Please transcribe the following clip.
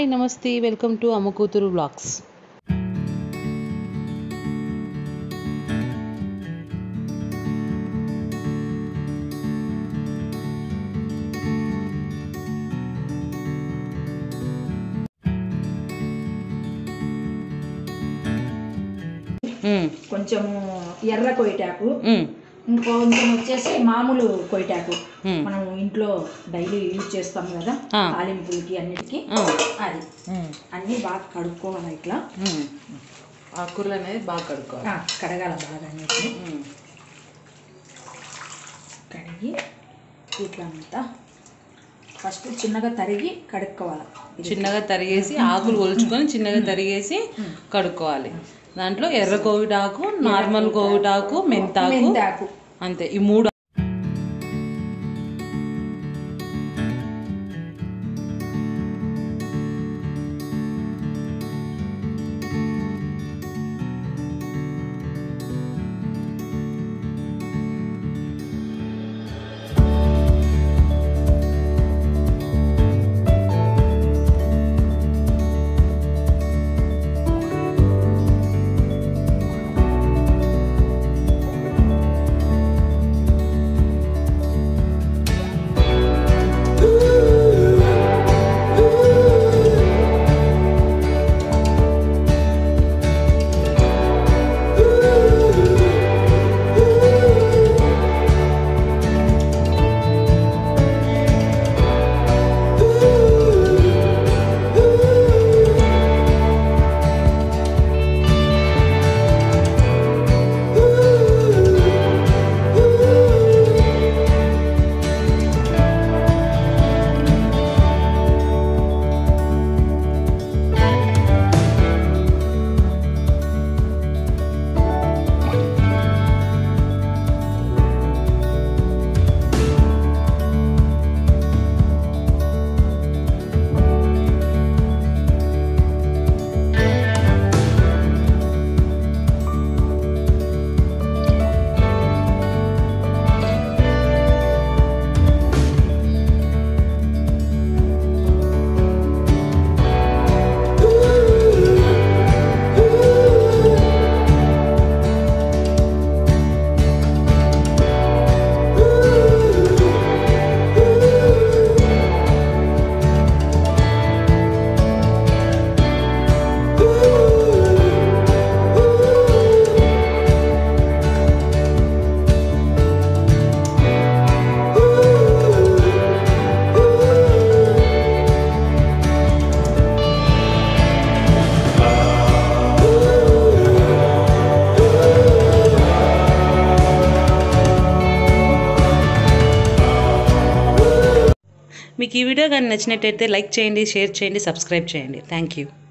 Hi నమస్తే welcome to అమ్మ కూతురు బ్లాగ్స్ కొంచెము ఎర్ర కొయ్యటాకు ఇంకొంచెం వచ్చేసి మామూలు కొయ్యటాకు మనం ఇంట్లో డైలీ యూజ్ చేస్తాం కదా ఆ. తాలింపులకి అన్నిటికీ అది అన్నీ బాగా కడుక్కోవాలి ఇట్లా ఆకుకూరలు అనేది బాగా కడుక్కోవాలి ఆ, కడగాల బాగా అన్నిటిని కడిగి ఇట్లా అంతా ఫస్ట్ చిన్నగా తరిగి కడుక్కోవాలి ఇది చిన్నగా తరిగేసి ఆకులు ఒలుచుకొని చిన్నగా తరిగేసి కడుక్కోవాలి దాంట్లో ఎర్ర కోవిటాకు నార్మల్ కోవిటాకు మెంతాకు మెంతాకు అంతే ఈ మూడు మీకు ఈ వీడియో కానీ నచ్చినట్టయితే లైక్ చేయండి షేర్ చేయండి సబ్స్క్రైబ్ చేయండి థ్యాంక్ యూ